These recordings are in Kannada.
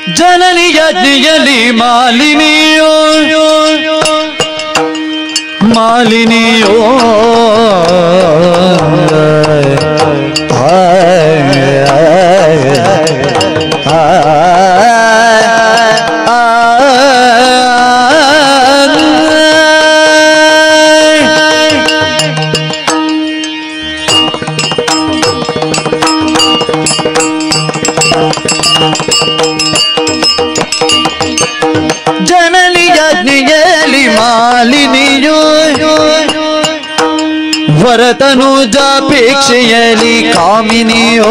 ಜನನಿ ಯಜ್ಞೆಯಲ್ಲಿ ಮಾಲಿನಿಯೋ ಮಾಲಿನಿಯೋ ಜನನಿ ಯಜ್ಞೆಯಲ್ಲಿ ಮಾಲಿನಿಯೋ ವರತನುಜಾಪೇಕ್ಷೆಯಲಿ ಕಾಮಿನಿಯೋ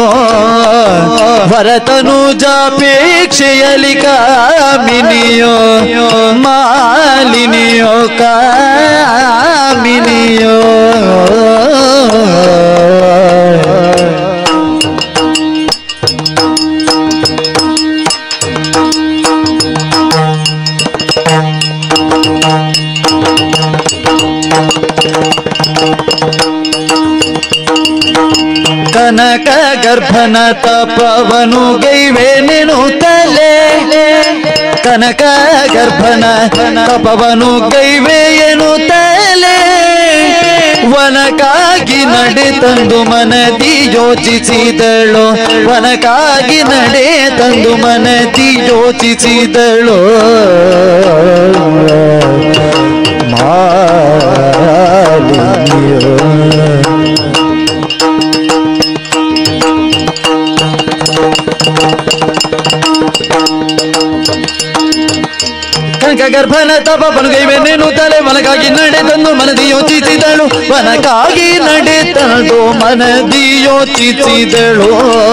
ವರತನುಜಾಪೇಕ್ಷೆಯಲಿ ಕಾಮಿನಿಯೋ ಮಾಲಿನಿಯೋ ಕಾಮಿನಿಯೋ ಕನಕ ಗರ್ಭನ ತಪವನು ಗೈವೇನೆನು ತಲೆ ಕನಕ ಗರ್ಭನ ತಪವನು ಗೈವೆಯನು ತಲೆ ವನಕ್ಕಾಗಿ ನಡೆ ತಂದು ಮನದಿ ಯೋಚಿಸಿದಳು ವನಕ್ಕಾಗಿ ನಡೆ ತಂದು ಮನದಿ ಯೋಚಿಸಿದಳು ಮಾಲಿನಿಯೋ ಕನಕ ಗರ್ಭನ ತಪ ಬನುಗೈವೆನ್ನೇನು ತಲೆ ಮನಗಾಗಿ ನಡೆ ತಂದು ಮನದಿ ಯೋಚಿಸಿದಳು ವನಕ್ಕಾಗಿ ನಡೆ ತಂದು ಮನದಿ ಯೋಚಿಸಿದಳು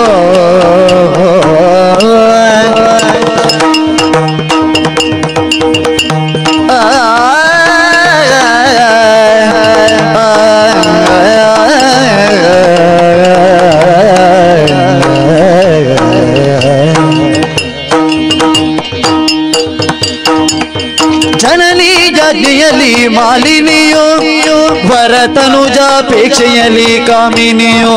ಜನನಿ ಯಜ್ಞೆಯಲ್ಲಿ ಮಾಲಿನಿಯೋ ವರತನುಜಾಪೇಕ್ಷೆಯಲ್ಲಿ ಕಾಮಿನಿಯೋ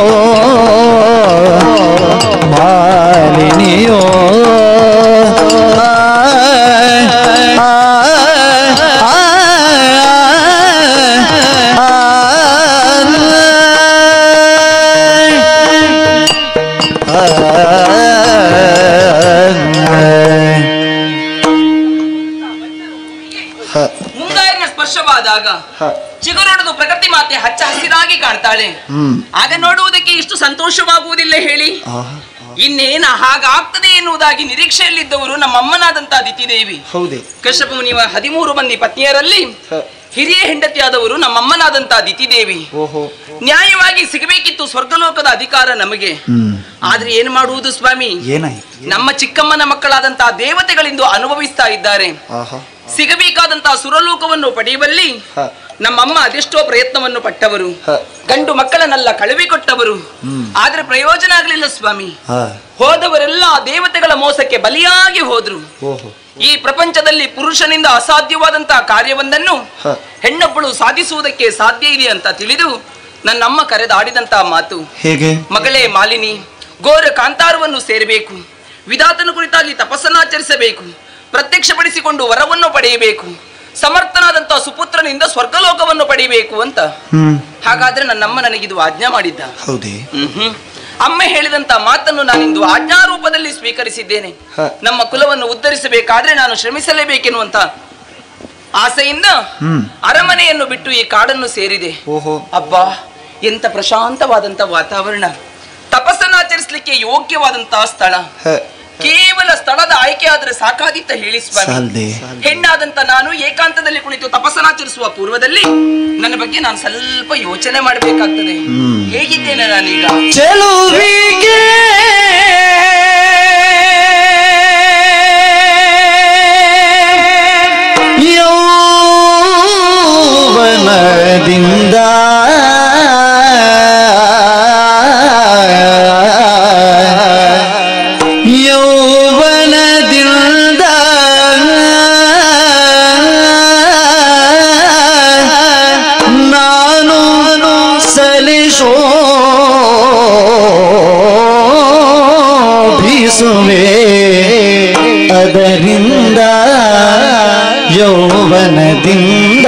ಮಾಲಿನಿಯೋ ಆ, ಆ, ಆ, ಮುಂಗಾರಿನ ಸ್ಪರ್ಶವಾದಾಗ ಚಿಗುರೊಡೆದು ಪ್ರಕೃತಿ ಮಾತೆ ಹಚ್ಚ ಹಸಿರಾಗಿ ಕಾಣ್ತಾಳೆ ಆಗ ನೋಡುವುದಕ್ಕೆ ಇಷ್ಟು ಸಂತೋಷವಾಗುವುದಿಲ್ಲ ಹೇಳಿ ಇನ್ನೇನ ಹಾಗಾಗ್ತದೆ ಎನ್ನುವುದಾಗಿ ನಿರೀಕ್ಷೆಯಲ್ಲಿದ್ದವರು ನಮ್ಮಮ್ಮನಾದಂತ ದಿತಿದೇವಿ ಹೌದೇ ಕಶ್ಯಪ ಮುನಿಯ ಹದಿಮೂರು ಮಂದಿ ಪತ್ನಿಯರಲ್ಲಿ ಹಿರಿಯ ಹೆಂಡತಿಯಾದವರು ನಮ್ಮಮ್ಮನಾದಂತ ದಿತಿದೇವಿ ಓಹೋ ನ್ಯಾಯವಾಗಿ ಸಿಗಬೇಕಿತ್ತು ಸ್ವರ್ಗಲೋಕದ ಅಧಿಕಾರ ನಮಗೆ ಆದ್ರೆ ಏನು ಮಾಡುವುದು ಸ್ವಾಮಿ ಏನಾಯ್ತು ನಮ್ಮ ಚಿಕ್ಕಮ್ಮನ ಮಕ್ಕಳಾದಂತಹ ದೇವತೆಗಳಿಂದು ಅನುಭವಿಸ್ತಾ ಇದ್ದಾರೆ ಆಹಾ ಸಿಗಬೇಕಾದಂತಹ ಸುರಲೋಕವನ್ನು ಪಡೆಯುವಲ್ಲಿ ಹ. ನಮ್ಮಮ್ಮ ಅದೆಷ್ಟೋ ಪ್ರಯತ್ನವನ್ನು ಪಟ್ಟವರು ಹ. ಗಂಡು ಮಕ್ಕಳನ್ನೆಲ್ಲ ಕಳುವಿ ಕೊಟ್ಟವರು ಆದ್ರೆ ಪ್ರಯೋಜನ ಆಗಲಿಲ್ಲ ಸ್ವಾಮಿ ಹಾ ಹೋದವರೆಲ್ಲ ಆ ದೇವತೆಗಳ ಮೋಸಕ್ಕೆ ಬಲಿಯಾಗಿ ಹೋದ್ರು ಓಹೋ ಈ ಪ್ರಪಂಚದಲ್ಲಿ ಪುರುಷನಿಂದ ಅಸಾಧ್ಯವಾದಂತಹ ಕಾರ್ಯವೊಂದನ್ನು ಹ. ಹೆಣ್ಣೊಬ್ಬಳು ಸಾಧಿಸುವುದಕ್ಕೆ ಸಾಧ್ಯ ಇದೆ ಅಂತ ತಿಳಿದು ನನ್ನಮ್ಮ ಕರೆದಾಡಿದಂತಹ ಮಾತು ಹೇಗೆ ಮಗಳೇ ಮಾಲಿನಿ ಘೋರ ಕಾಂತಾರವನ್ನು ಸೇರಬೇಕು ವಿಧಾತನ ಕುರಿತಾಗಿ ತಪಸ್ಸನ್ನಾಚರಿಸಬೇಕು ಪ್ರತ್ಯಕ್ಷಪಡಿಸಿಕೊಂಡು ವರವನ್ನು ಪಡೆಯಬೇಕು ಸಮರ್ಥನಾದಂತಹ ಸುಪುತ್ರನಿಂದ ಸ್ವರ್ಗಲೋಕವನ್ನು ಪಡೆಯಬೇಕು ಅಂತ ಹ್ಮ್ ಹಾಗಾದ್ರೆ ನನ್ನಮ್ಮ ನನಗಿದು ಆಜ್ಞಾ ಮಾಡಿದ್ದ ಹೌದೇ ಮ್ಹೂ. ಅಮ್ಮ ಹೇಳಿದಂತ ಮಾತನ್ನು ನಾನಿಂದು ಆಜ್ಞಾರೂಪದಲ್ಲಿ ಸ್ವೀಕರಿಸಿದ್ದೇನೆ ಹ. ನಮ್ಮ ಕುಲವನ್ನು ಉದ್ಧರಿಸಬೇಕಾದ್ರೆ ನಾನು ಶ್ರಮಿಸಲೇಬೇಕೆನ್ನುವಂತ ಆಸೆಯಿಂದ ಹ್ಮ್. ಅರಮನೆಯನ್ನು ಬಿಟ್ಟು ಈ ಕಾಡನ್ನು ಸೇರಿದೆ ಓಹೋ ಅಬ್ಬಾ ಎಂತ ಪ್ರಶಾಂತವಾದಂತ ವಾತಾವರಣ ತಪಸ್ಸನ್ನಾಚರಿಸಲಿಕ್ಕೆ ಯೋಗ್ಯವಾದಂತಹ ಸ್ಥಳ ಹ. ಕೇವಲ ಸ್ಥಳದ ಆಯ್ಕೆ ಆದ್ರೆ ಸಾಕಾದಿತ್ತ ಹೇಳಿ ಸ್ವಾಮಿ ಸಾಲ್ದೆ ಹೆಣ್ಣಾದಂತ ನಾನು ಏಕಾಂತದಲ್ಲಿ ಕುಳಿತು ತಪಸ್ಸನ್ನಾಚರಿಸುವ ಪೂರ್ವದಲ್ಲಿ ನನ್ನ ಬಗ್ಗೆ ನಾನು ಸ್ವಲ್ಪ ಯೋಚನೆ ಮಾಡಬೇಕಾಗ್ತದೆ ಹೇಗಿದ್ದೇನೆ ನಾನೀಗ ಚೆಲುವಿಗೆ ಯೌವನದಿಂದ ಯೌವನದಿಂದ ನಾನು ಸಲಿಸೋ ಬೀಸುವೆ ಅದರಿಂದ ಯೌವನದಿಂದ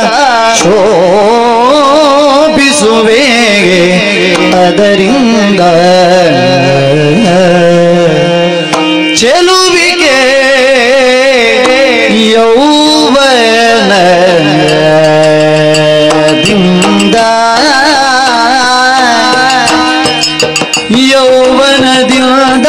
ಶೋಭಿಸುವೆ ಅದರಿಂದ ಚೆಲುವಿಗೆ ಯೌವನದಿಂದ ಯೌವನದಿಂದ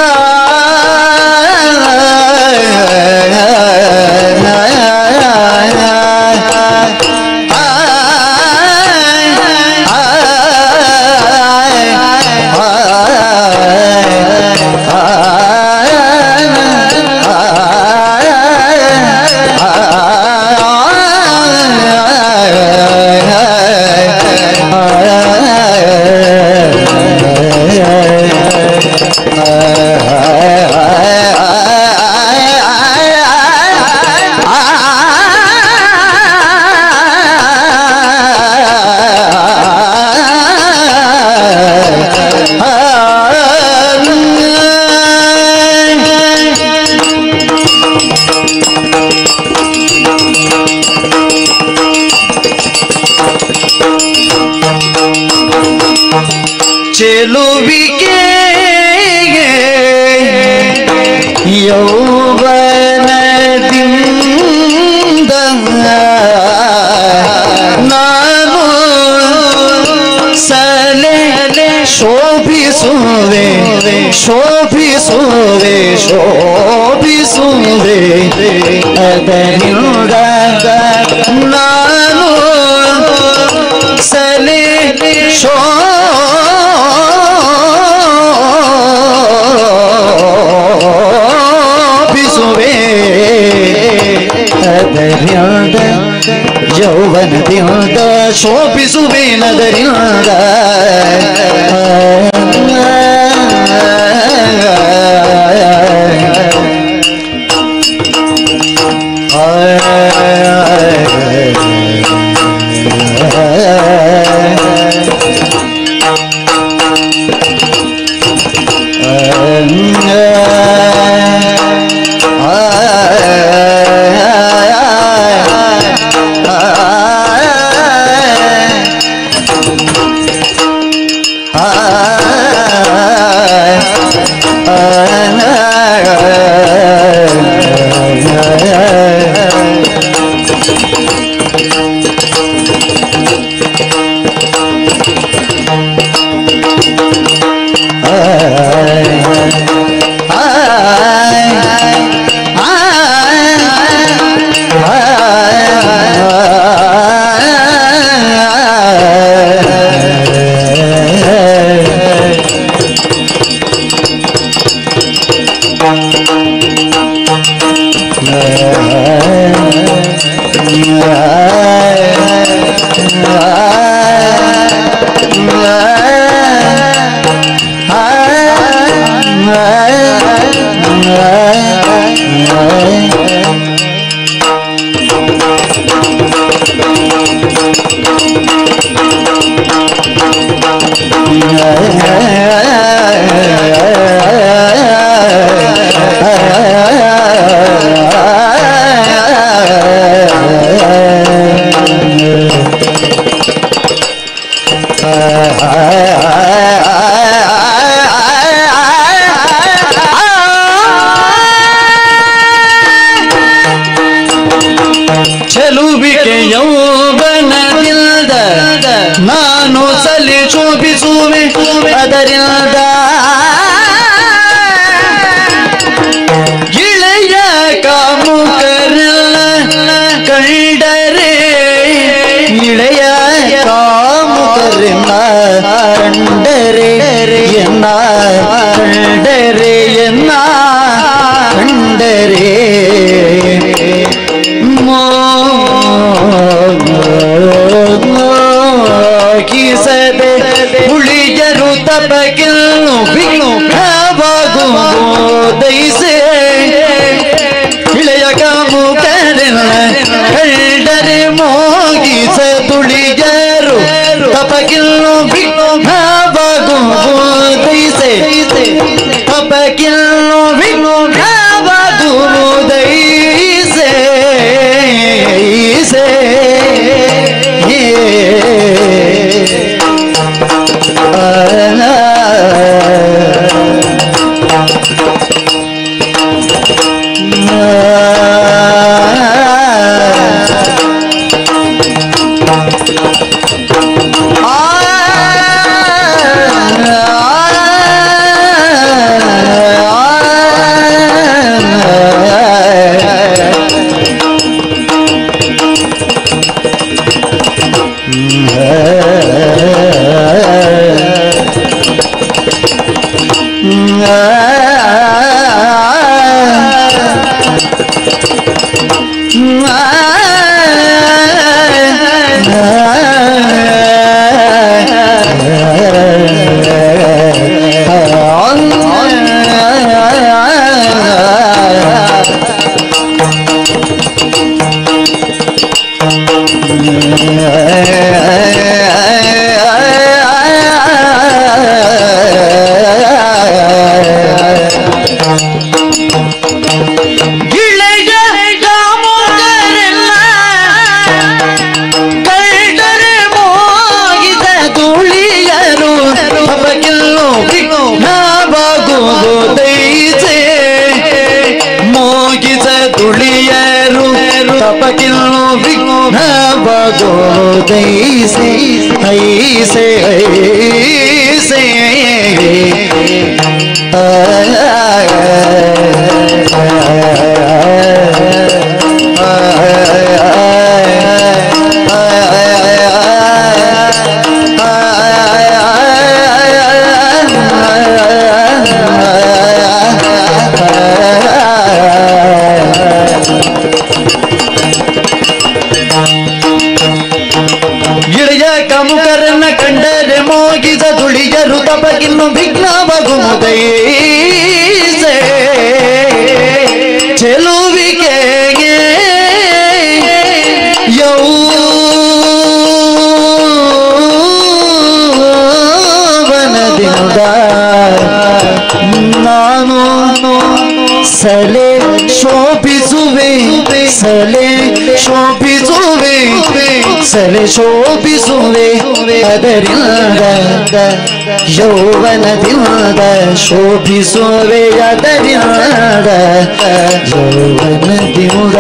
ಚೆಲುವಿಗೆ ಯೌವನದಿಂದ ನಾನು ಸಲೆ ಶೋಭಿಸುವೆ ಶೋಭಿಸುವೆ ಶೋಭಿಸುವೆ ಅದರಿಂದ ನಾನು ಸಲೆ ಶೋಭಿಸುವೆ ಅದರಿಂದ ಯೌವನದಿಂದ ಶೋಭಿಸುವೆ ನದರಿಂದ ಚೆಲುವಿಕೆ ಯೌವನದಿಂದ ನಾನು ಸಲಿ ಶೋಭಿಸುವೆ ಅದರಿಂದ ಇಳೆಯ ಕಾಮುಕರಲ್ಲ ಕಂಡರೆ ಇಳೆಯ ಕಾಮುಕರನ್ನ ಕಂಡರೆ ಎನ್ನ ಕಂಡರೆ ಎನ್ನ ಕಂಡರೆ ಮೋಗಿಸದೆ ಹುಳಿಯರು ತಪಗಿಲ್ಲು ಬಿಲ್ಲು ಭಾವಾಗು ದಯಿಸೆ ಇಳೆಯ ಕಾಮು ಕರೆಲ್ಲ ಕಂಡರೆ ಮೋಗಿಸ ತುಳಿಯರು ತಪಗಿಲ್ಲು ಬಿಲ್ಲು ಭಾವಾಗು ದಯಿಸೆ ತಪಗಿಲ್ಲು ಬಿಲ್ಲು ಭಾವಾಗು ತಪಕಿನ್ನು ವಿಘ್ನವಾಗೋದೈಸೆ ಐಸೆ ಐಸೆ ಇಳೆಯ ಕಮುಕರನ್ನ ಕಂಡರೆ ಮೋಗಿದ ತುಳಿಯರು ತಪಗಿನ್ನು ವಿಘ್ನವಾಗುವುದೈಸೆ ಚೆಲುವಿಕೆಗೆ ಯೌವನದಿಂದ ನಾನು ಸಲೆ ಶೋಭಿಸುವೆ ಸಲೆ ಶೋಭಿಸುವೆ ಸಲೆ ಶೋಭಿಸುವೆ ಅದರಿಂದ ಯೌವನದಿಂದ ಶೋಭಿಸುವೆ ಅದರಿಂದ ಯೌವನದಿಂದ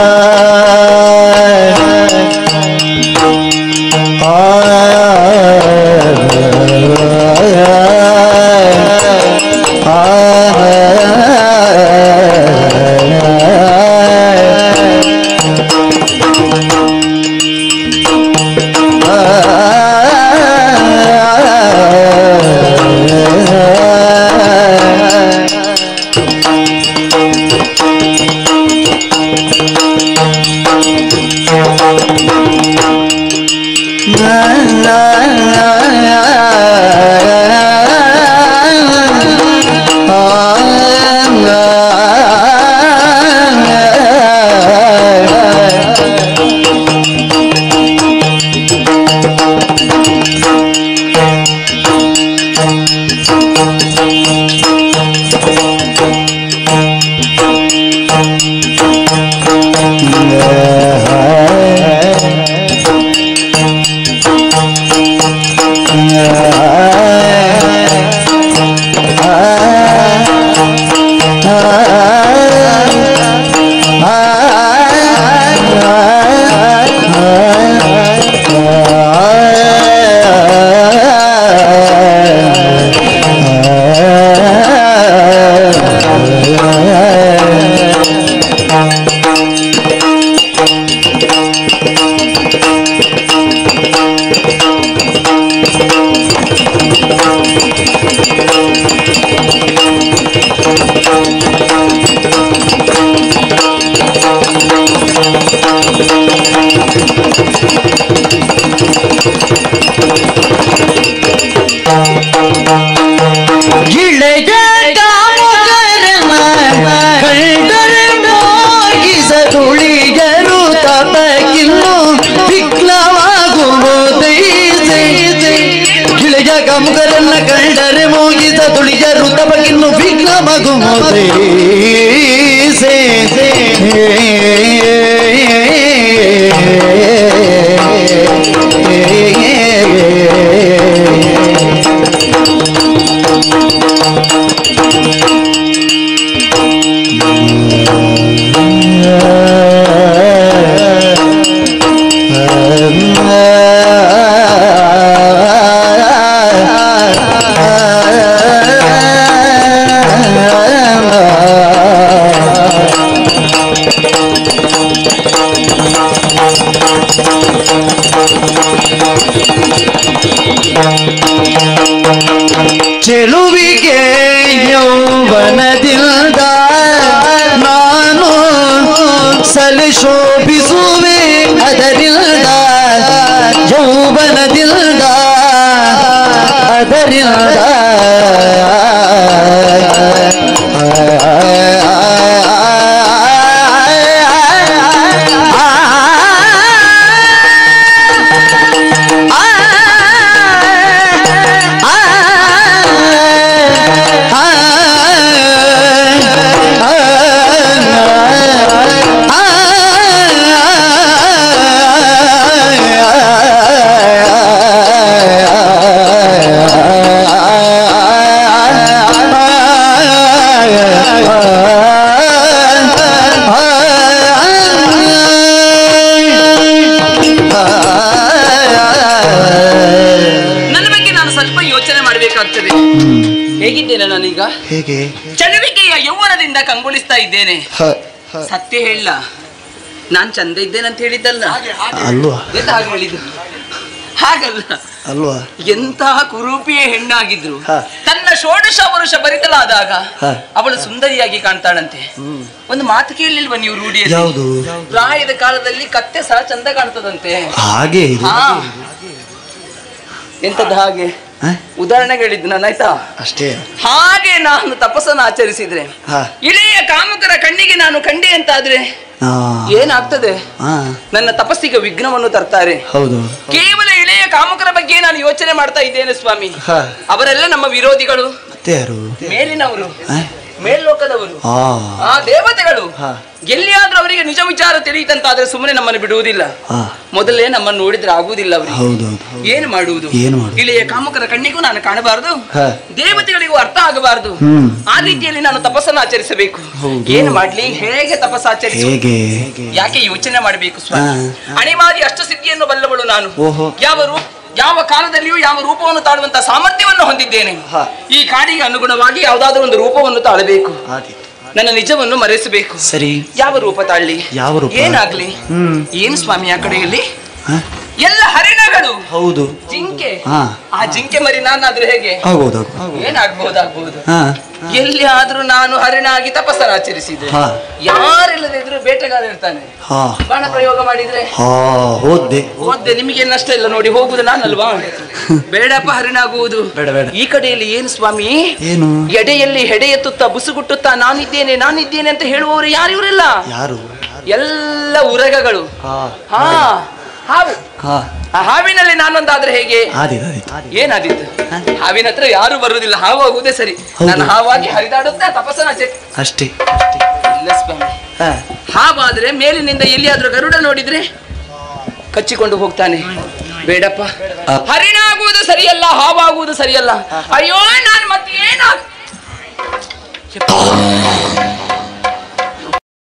ಇಳೆಯ ಕಾಮುಕರನ ಕಂಡರೆ ಮೋಗಿಸದುಳಿಯರು ತಪಕಿನ್ನು ವಿಘ್ನವಾಗುವುದೈತೆ ಇಳೆಯ ಕಾಮುಕರನ್ನ ಕಂಡರೆ ಮೋಗಿಸ ತುಳಿಯರು ತಪಕಿನ್ನು ವಿಘ್ನವಾಗುವುದೈಸೆ ಚೆಲುವಿಗೆ ಯೌವನದಿಂದ ನಾನು ಸಲಿ ಶೋಭಿಸುವೆ ಅದರಿಂದ ಯೌವನದಿಂದ ಅದರಿಂದ ಆ ಹೇಗೆ ಚಳುವಿಕೆಯ ಯೌವನದಿಂದ ಕಂಗೊಳಿಸ್ತಾ ಇದ್ದೇನೆ ಹ, ಸತ್ಯ ಹೇಳ ನಾನ್ ಚಂದ ಇದ್ದೇನೆ ಅಂತ ಹೇಳಿದ್ದಲ್ಲ ಅಲ್ವಾ ಎಂತ ಹಾಗೆ ಹೇಳಿದ್ದು ಹಾಗಲ್ಲ ಅಲ್ವಾ ಎಂತಹ ಕುರೂಪಿಯ ಹೆಣ್ಣಾಗಿದ್ರು ಹ. ತನ್ನ ಷೋಡಶ ವರುಷ ಭರಿತಲಾದಾಗ ಹ. ಅವಳು ಸುಂದರಿಯಾಗಿ ಕಾಣ್ತಾಳಂತೆ ಒಂದು ಮಾತು ಕೇಳಲಿಲ್ವ ನೀವು ರೂಢಿಯಲ್ಲಿ ಯಾವುದು ಪ್ರಾಯದ ಕಾಲದಲ್ಲಿ ಕತ್ತೆ ಸಹ ಚಂದ ಕಾಣ್ತದಂತೆ ಹಾಗೆ ಇದು ಹಾ ಎಂತದ್ದು ಹಾಗೆ ಹ? ಉದಾಹರಣೆಗೆ ಹೇಳಿದ್ದು ನಾನು ಆಯ್ತಾ ಅಷ್ಟೇ ಹಾಗೆ ನಾನು ತಪಸ್ಸನ್ನು ಆಚರಿಸಿದ್ರೆ ಹ. ಇಳೆಯ ಕಾಮಕರ ಕಣ್ಣಿಗೆ ನಾನು ಕಂಡೆ ಅಂತಾದ್ರೆ ಆ, ಏನಾಗ್ತದೆ ಆ, ನನ್ನ ತಪಸ್ಸಿಗೆ ವಿಘ್ನವನ್ನು ತರ್ತಾರೆ ಹೌದು ಕೇವಲ ಇಳೆಯ ಕಾಮಕರ ಬಗ್ಗೆ ನಾನು ಯೋಚನೆ ಮಾಡ್ತಾ ಇದ್ದೇನೆ ಸ್ವಾಮಿ ಹ, ಅವರೆಲ್ಲ ನಮ್ಮ ವಿರೋಧಿಗಳು ಮತ್ತೆ ಯಾರು ಮೇಲಿನವರು ಹ? ಮೇಲ್ಲೋಕದವರು ಆ, ಆ ದೇವತೆಗಳು ಹ. ಎಲ್ಲಿಯಾದ್ರೂ ಅವರಿಗೆ ನಿಜ ವಿಚಾರ ತಿಳಿಯಿತಂತಾದ್ರೆ ಸುಮ್ಮನೆ ನಮ್ಮನ್ನು ಬಿಡುವುದಿಲ್ಲ ಆ, ಮೊದಲೇ ನಮ್ಮನ್ನು ನೋಡಿದ್ರೆ ಆಗುವುದಿಲ್ಲ ಅವರಿಗೆ ಹೌದೌದು ಹೌದು. ಏನು ಮಾಡುವುದು ಏನು ಮಾಡುವುದು? ಇಳೆಯ ಕಾಮಕರ ಕಣ್ಣಿಗೂ ನಾನು ಕಾಣಬಾರದು ಹ. ದೇವತೆಗಳಿಗೂ ಅರ್ಥ ಆಗಬಾರದು ಹ್ಮ್. ಆ ರೀತಿಯಲ್ಲಿ ನಾನು ತಪಸ್ಸನ್ನು ಆಚರಿಸಬೇಕು ಹೌದು. ಏನು ಮಾಡ್ಲಿ ಹೇಗೆ ತಪಸ್ಸು ಆಚರಿಸು ಹೇಗೆ ಯಾಕೆ ಯೋಚನೆ ಮಾಡಬೇಕು ಸ್ವಾಮಿ ಹಾ. ಅಣಿಮಾದಿ ಅಷ್ಟಸಿದ್ಧಿಯನ್ನು ಬಲ್ಲವಳು ನಾನು ಓಹೋ. ಯಾವ ರೂ ಯಾವ ಕಾಲದಲ್ಲಿಯೂ ಯಾವ ರೂಪವನ್ನು ತಾಳುವಂತ ಸಾಮರ್ಥ್ಯವನ್ನು ಹೊಂದಿದ್ದೇನೆ ಹಾ. ಈ ಕಾಡಿಗೆ ಅನುಗುಣವಾಗಿ ಯಾವುದಾದ್ರೂ ಒಂದು ರೂಪವನ್ನು ತಾಳಬೇಕು ಆದೀತು ನನ್ನ ನಿಜವನ್ನು ಮರೆಸಬೇಕು ಸರಿ ಯಾವ ರೂಪ ತಾಳ್ಲಿ ಯಾವ ರೂಪ? ಏನಾಗ್ಲಿ ಹ್ಮ್ ಏನು ಸ್ವಾಮಿ ಆ ಕಡೆಯಲ್ಲಿ ಹ? ಎಲ್ಲ ಹರಿಣಗಳು ಹೌದು ಜಿಂಕೆ ಹಾ. ಆ ಜಿಂಕೆ ಮರಿ ನಾನಾದ್ರೆ ಹೇಗೆ ಆಗ್ಬೋದು ಏನಾಗ್ಬಹುದು ಆಗ್ಬಹುದು ಹಾ ಎಲ್ಲಿ ಆದ್ರೂ ನಾನು ಹರಿಣ ಆಗಿ ತಪಸ್ಸನ್ನು ಆಚರಿಸಿದೆ ಹಾ. ಯಾರಿಲ್ಲದಿದ್ರು ಬೇಟೆಗಾರ ಇರ್ತಾನೆ ಹಾ ಬಾಣ ಪ್ರಯೋಗ ಮಾಡಿದ್ರೆ ಹಾ ಹೋದ್ದೆ ಓದ್ದೆ ನಿಮಗೆ ನಷ್ಟ ಇಲ್ಲ ನೋಡಿ ಹೋಗುದು ನಾನಲ್ವಾ ಬೇಡಪ್ಪ ಹರಿಣಾಗುವುದು ಬೇಡ, ಬೇಡ. ಈ ಕಡೆಯಲ್ಲಿ ಏನು ಸ್ವಾಮಿ ಏನು ಎಡೆಯಲ್ಲಿ ಹೆಡೆ ಎತ್ತುತ್ತಾ ಬುಸುಗುಟ್ಟುತ್ತಾ ನಾನಿದ್ದೇನೆ ನಾನಿದ್ದೇನೆ ಅಂತ ಹೇಳುವವರು ಯಾರು ಇವರಿಲ್ಲ ಯಾರು ಎಲ್ಲ ಉರಗಗಳು ಹಾ ಹಾ ಹಾವು ಹಾ ಆ ಹಾವಿನಲ್ಲಿ ನಾನೊಂದಾದ್ರೆ ಹೇಗೆ ಆದೀತು ಆದೀತು ಏನಾದಿತ್ತು ಹಾವಿನ ಹತ್ರ ಯಾರು ಬರುವುದಿಲ್ಲ ಹಾವು ಆಗುವುದೇ ಸರಿ ಹೌದು. ನಾನು ಹಾವಾಗಿ ಹರಿದಾಡುತ್ತಾ ತಪಸ್ಸನ ಆಚೆ ಅಷ್ಟೇ ಇಲ್ಲ ಸ್ವಾಮಿ ಹಾ ಹಾವಾದ್ರೆ ಮೇಲಿನಿಂದ ಎಲ್ಲಿಯಾದ್ರೂ ಗರುಡ ನೋಡಿದ್ರೆ ಕಚ್ಚಿಕೊಂಡು ಹೋಗ್ತಾನೆ ಬೇಡಪ್ಪ ಆ. ಹರಿಣಾಗುವುದು ಸರಿಯಲ್ಲ ಹಾವಾಗುವುದು ಸರಿಯಲ್ಲ ಅಯ್ಯೋ ನಾನು ಮತ್ತೆ ಏನಾಗ